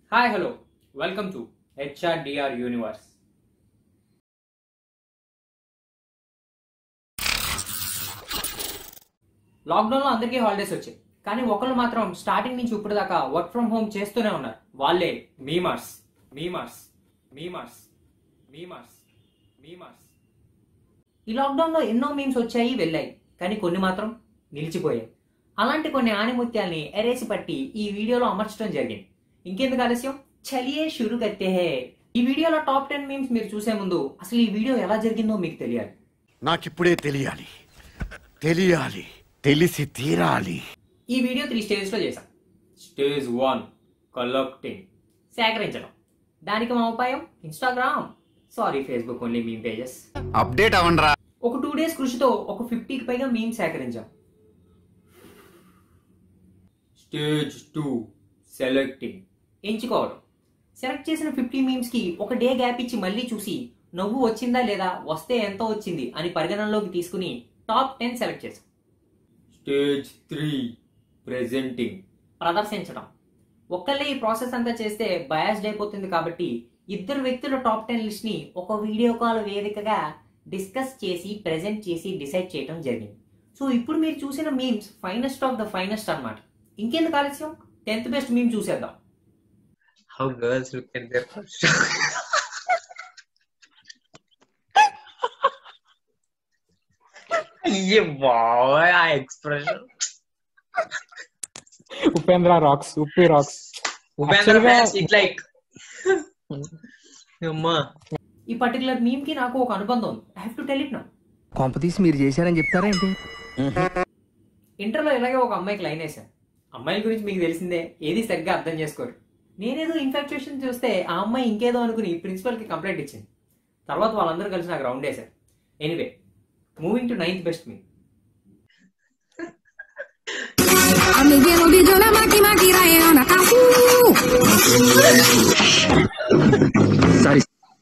Hi hello welcome to HRDR universe లాక్డౌన్లో అందరికీ holidays వచ్చాయి కానీ ఒకళ్ళు మాత్రం స్టార్టింగ్ నుంచి ఇప్పుడు దాకా వర్క్ ఫ్రమ్ హోమ్ చేస్తూనే ఉన్నారు వాళ్ళే memers memers memers memers memers ఈ లాక్డౌన్లో ఎన్నో మీమ్స్ వచ్చాయి వెళ్ళాయి కానీ కొన్ని మాత్రం నిలిచిపోయాయి అలాంటి కొన్ని ఆనిముత్యాల్ని ఎరేసి పట్టి ఈ వీడియోలో అమర్చడం జరిగింది ఇంకెందుకు ఆలస్యం చలియే షురు కత్తే హే ఈ వీడియోలో టాప్ టెన్ మీమ్స్ మీరు చూసే ముందు అసలు ఈ వీడియో ఎలా జరిగిందో మీకు తెలియాలి నాకిప్పుడే తెలియాలి తెలియాలి తెలిసి తీరాలి ఈ వీడియో త్రీ స్టేజెస్లో చేశాం స్టేజ్ వన్ కలెక్టింగ్ సేకరించడం దానికి మా ఉపాయం Instagram sorry Facebook only meme pages update అవ్వండిరా ఒక టూ డేస్ కృషితో ఒక ఫిఫ్టీకి పైగా మీమ్ సేకరించాం స్టేజ్ టూ సెలెక్టింగ్ ఎంచుకోవడం సెలెక్ట్ చేసిన ఫిఫ్టీ మీమ్స్ కి ఒక డే గ్యాప్ ఇచ్చి మళ్ళీ చూసి నవ్వు వచ్చిందా లేదా వస్తే ఎంత వచ్చింది అని పరిగణనలోకి తీసుకుని టాప్ టెన్ సెలెక్ట్ చేసాం స్టేజ్ త్రీ ప్రెజెంటింగ్ ప్రదర్శించడం ఒక్కళ్ళే ఈ ప్రాసెస్ అంతా చేస్తే బయాస్డ్ అయిపోతుంది కాబట్టి ఇద్దరు వ్యక్తుల టాప్ టెన్ లిస్ట్ ని ఒక వీడియో కాల్ వేదికగా డిస్కస్ చేసి ప్రెజెంట్ చేసి డిసైడ్ చేయడం జరిగింది సో ఇప్పుడు మీరు చూసిన memes finest of the finest అన్నమాట ఇంకెందుకు ఆలస్యం టెన్త్ బెస్ట్ మీమ్ చూసేద్దాం how girls look at their first ये wow ఆ expression Upendra rocks Uppi rocks Upendra Actually గా- ఫ్యాన్స్ ఇట్ లైక్ అమ్మా ఈ పర్టికులర్ మీమ్ కి నాకు ఒక అనుబంధం ఉంది I have to tell it నా కొంపతీసి మీరు చేశారని చెప్తారా ఏంటి ఇంటర్లో ఇలాగే ఒక అమ్మాయికి లైన్ వేశాను అమ్మాయిల గురించి మీకు తెలిసిందే ఏది సరిగ్గా అర్థం చేసుకోరు నేనేదో ఇన్ఫెక్షన్ చూస్తే ఆ అమ్మాయి ఇంకేదో అనుకుని ప్రిన్సిపల్ కి కంప్లైంట్ ఇచ్చింది తర్వాత వాళ్ళందరూ కలిసి నాకు రౌండ్ వేశారు anyway moving to ninth best మీ Amiguelo video la maki maki rayo na kahu. Sorry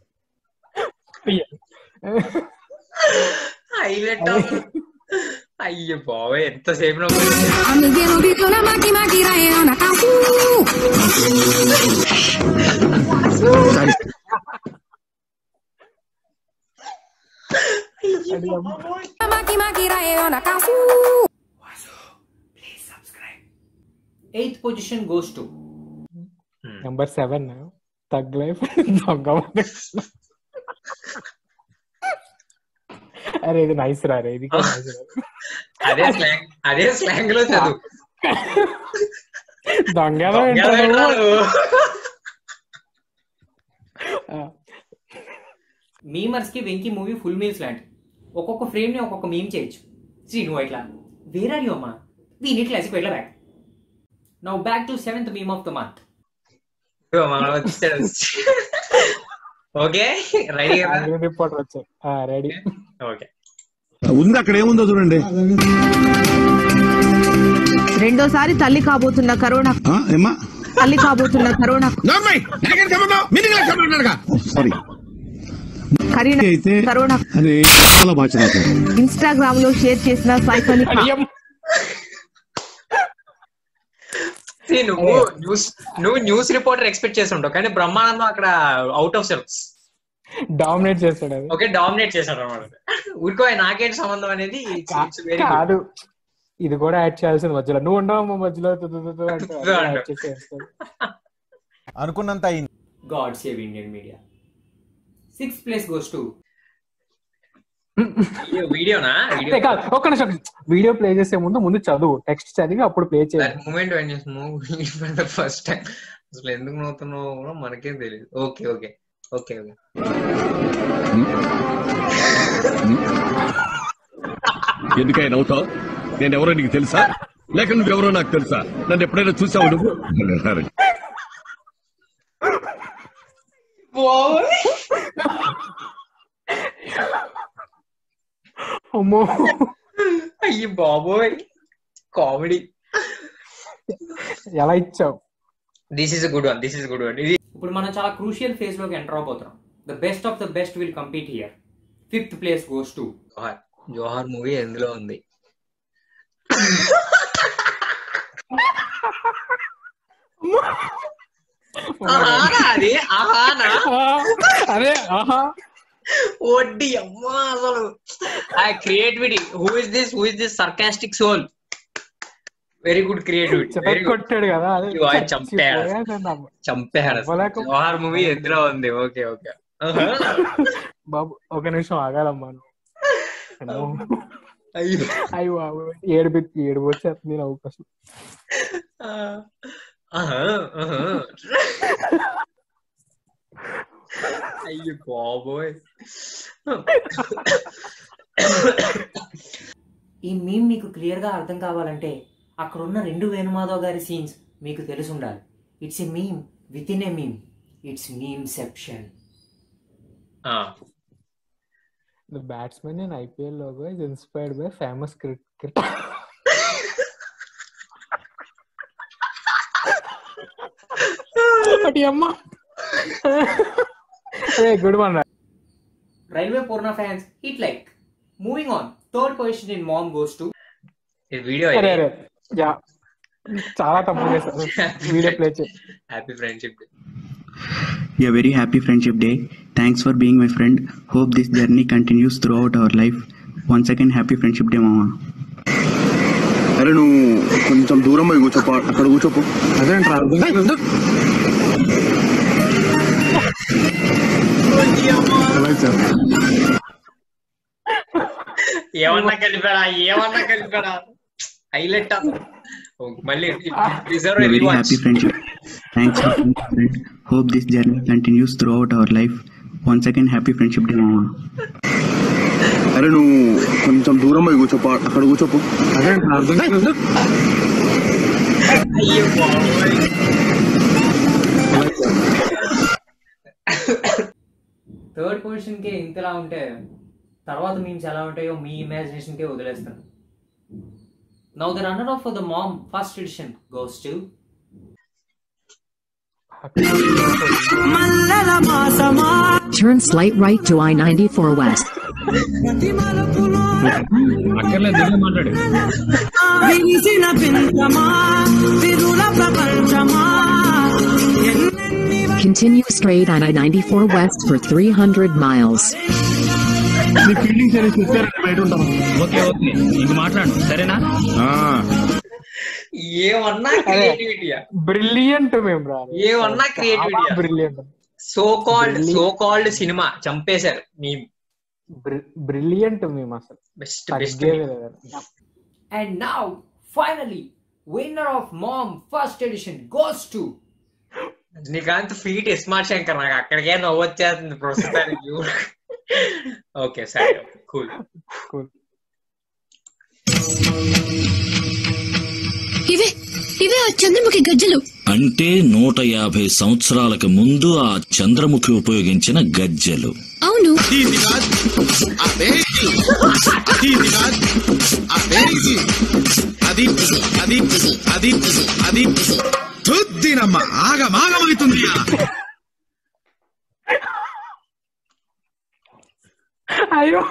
highlight అయ్యో బాబోయ్ ఎంతసేపు Amiguelo video la maki maki rayo na kahu. Sorry La maki maki rayo na kahu. Eighth position goes to number seven thug life దొంగ అరే ఇది nice రా రే ఇది కూడా nice రా. అదే స్లాంగ్ అదే స్లాంగ్ లో చదువు దొంగ ఏదో వింటావు నువ్వు. ఆ, మీమర్స్ కి వెంకీ మూవీ ఫుల్ మీల్స్ లాంటి ఒక్కొక్క ఫ్రేమ్ ని ఒక్కొక్క మీమ్ చేయొచ్చు శ్రీ నువ్వు ఇట్లా వేర్ ఆర్ యూ అమ్మా దీని క్లాసిక్ వెళ్ళ back now back to seventh meme of the month మనం వచ్చాడు ఓకే రెడీ ఆంగ్రీ రిపోర్టర్ వచ్చాయి రెడీ ఓకే ఉంది అక్కడ ఏముందో చూడండి రెండోసారి తల్లి కాబోతున్న కరోనా ఆ, ఏమ్మా తల్లి కాబోతున్న కరోనా నామ్మాయి, నాకేం సంబంధం? మీదికి నాకు సంబంధం ఉండదుగా. సారీ కరీనా అయితే కరోనా అదే చాలా భాష నాకు ఇన్స్టాగ్రామ్ లో షేర్ చేసిన సైకానిక్ అయ్యం. See, నువ్వు న్యూస్ నువ్వు న్యూస్ రిపోర్టర్ ఎక్స్పెక్ట్ చేసి ఉంటావు కానీ బ్రహ్మానందం అక్కడ అవుట్ ఆఫ్ సెల్ఫ్స్ డామినేట్ చేస్తాడు అది ఓకే డామినేట్ చేశాడు అనమాట ఊరుకో నాకేంటి సంబంధం అనేది it's- it's very good. కాదు ఇది కూడా యాడ్ చేయాల్సింది మధ్యలో నువ్వు ఉండవు మధ్యలో తు- తు- తు- తు అంటూ తు యాడ్ అంటూ. చేసేస్తాడు. అనుకున్నంత అయింది god save Indian media sixth place goes to video వీడియోనా అంతే కాదు ఒక్క నిమిషం వీడియో ప్లే చేసే ముందు ముందు చదువు టెక్స్ట్ చదివి అప్పుడు ప్లే చేయాలి that moment when you move for the first time అసలు ఎందుకు నవ్వుతున్నావు కూడా మనకేం తెలియదు ఓకే ఓకే ఓకే ఓకే ఎందుకైనా అవుతావు నేను ఎవరో నీకు తెలుసా లేక నువ్వెవరో నాకు తెలుసా నన్ను ఎప్పుడైనా చూసావు నువ్వు అరే. అమ్మో అయ్యి బాబోయ్ కామెడీ ఎలా ఇచ్చావు this is good one this is good one ఇది ఇప్పుడు మనం చాలా క్రూషియల్ ఫేజ్ లోకి ఎంటర్ అవబోతున్నాం the best of the best will compete here fifth place goes to Johar Johar movie ఎందులో ఉంది ఆహానా అది ఆహానా అదే ఆహా వడ్డీ అమ్మా అసలు ఆ creativity who is this who is this sarcastic soul very good creativity very చివరికి గుడ్ కొట్టాడు కదా అదే చంపాడు చచ్చిపోయాడు. చంపాడు నవ్వలేక- జవహర్ మూవీ ఎందులో ఉంది ఓకే ఓకే బాబు ఒక నిమిషం ఆగాలమ్మా నువ్వు. అయ్యో అయ్యో బాబు ఏడుపు ఏడుపు వచ్చేస్తుంది నవ్వు కోసం ఆహా, ఆహా. అయ్యో బాబోయ్ ఈ మీమ్ మీకు క్లియర్ గా అర్థం కావాలంటే అక్కడ ఉన్న రెండు వేణుమాధవ్ గారి సీన్స్ మీకు తెలిసి ఉండాలి it's a meme with in a meme it's memeception ఆ, The batsman in IPL logo is inspired by famous cricket. ఒకటి అమ్మ అదే good one railway Purna fans hit like moving on third position in MOM goes to ఇది video అరే అరే యా చాలా తప్పు చేశారు వీడియో ప్లే చేయి happy friendship A very happy friendship day. Thanks for being my friend. Hope this journey continues throughout our life. Once again, happy friendship day, Mama. అరే నువ్వు కొంచెం దూరం పోయి కూర్చోపో అక్కడ కూర్చోపో అదేంట్రా ఏమన్నా కలిపాడా ఏమన్నా కలిపాడా హైలైట్ మళ్ళీ reserve A very happy friendship. Thanks for being my friend. Hope this journey continues throughout our life. Once again, happy friendship day, Mama. అరే నువ్వు కొంచెం దూరం పోయి కూర్చోపో అక్కడ కూర్చోపో అదేంట్రా అయ్యో బాబోయ్. థర్డ్ పొజిషన్ కే ఇంతలా ఉంటే తర్వాత మీమ్స్ ఎలా ఉంటాయో మీ ఇమాజినేషన్ కే వదిలేస్తాను now the runner of the MOM first edition goes to Turn slight right to I-94 West. అక్కర్లేదు దిగే మాట్లాడు Continue straight on I-94 West for 300 miles. Feelings అని చూస్తారంటే బయట ఉంటాం ఓకే ఓకే ఇంక మాట్లాడు సరేనా ఏమన్నా క్రియేటివిటీయా బ్రిలియంట్ మేము రా ఏమన్నా creativity ఆ? Brilliant so called so called సినిమా చంపేశారు మీ బ్రిలియంట్ మేము అసలు బెస్ట్ బెస్ట్ తగ్గేదే లేదు and now finally winner of MOM first edition goes to Rajinikanth feat smart Shankar నాకు అక్కడికే నవ్వు వచ్చేస్తుంది ప్రస్తుతానికి ఓకే సరే కూల్ Cool. ఇవే ఇవే ఆ చంద్రముఖి గజ్జలు అంటే నూట యాభై సంవత్సరాలకు ముందు ఆ చంద్రముఖి ఉపయోగించిన గజ్జెలు అవును అది అది అది అది తుద్దినమ్మ ఆగమాగమవుతుంది అయ్యో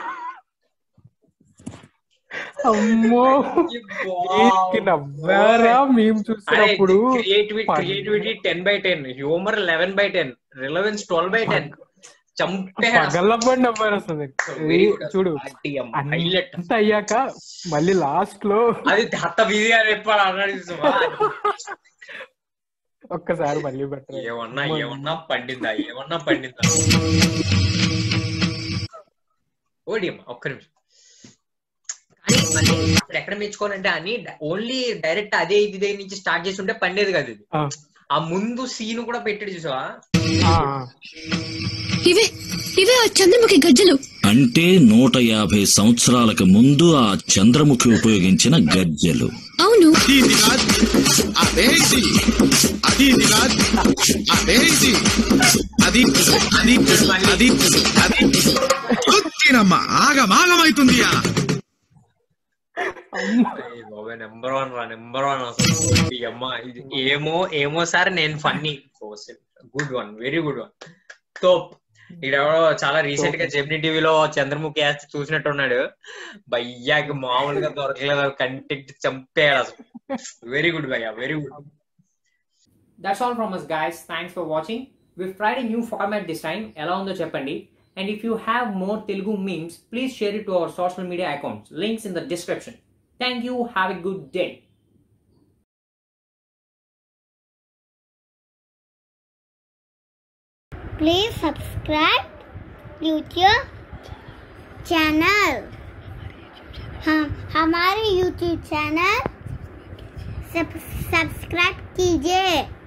అమ్మో ఏంటి నవ్వారా మేము చూసినప్పుడు creativity creativity ten by ten humour eleven by ten relevance twelve by ten చంపే పగలబడి నవ్వారు అసలు Very good. చూడు హైలైట్ అంత అయ్యాక మళ్ళీ లాస్ట్ లో అది హత్త బిజీగా చెప్పాడు అన్నాడు చూసావా? ఒక్కసారి మళ్ళీ పెట్టారు ఏమన్నా ఏమన్నా పండిందా ఏమన్నా పండిందా ఓడి అమ్మా ఒక్క నిమిషం కానీ మళ్ళీ అప్పుడు ఎక్కడ మెచ్చుకోవాలంటే అని ఓన్లీ డైరెక్ట్ అదే ఇది దగ్గర నుంచి స్టార్ట్ చేసి ఉంటే పండేది కాదు ఇది ఆ, ఆ ముందు సీన్ కూడా పెట్టాడు చూసావా ఆ, ఇవే ఇవే ఆ చంద్రముఖి గజ్జలు అంటే నూట యాభై సంవత్సరాలకు ముందు ఆ చంద్రముఖి ఉపయోగించిన గజ్జెలు అవును అదే ఇది అది ఇది కాదు అదే ఇది అది అది అది అది తుద్దినమ్మ ఆగమాగమవుతుంది నెంబర్ వన్ రా నెంబర్ వన్ అసలు ఈ అమ్మ ఇది ఏమో ఏమో సార్ నేను funny good one very good one తోప్ ఈడెవడో చాలా రీసెంట్ గా జెమిని టీవీలో చంద్రముఖి వేస్తే చూసినట్టున్నాడు భయ్యాకి మామూలుగా దొరకలేదు కంటెంట్ చంపేయాడు అసలు వెరీ గుడ్ భయ్యా very good that's all from us guys thanks for watching we tried new format this time ఎలా ఉందో చెప్పండి and if you have more Telugu memes please share it to our social media accounts links in the description thank you have a good day please subscribe YouTube channel हम हमारे YouTube channel subscribe कीजिए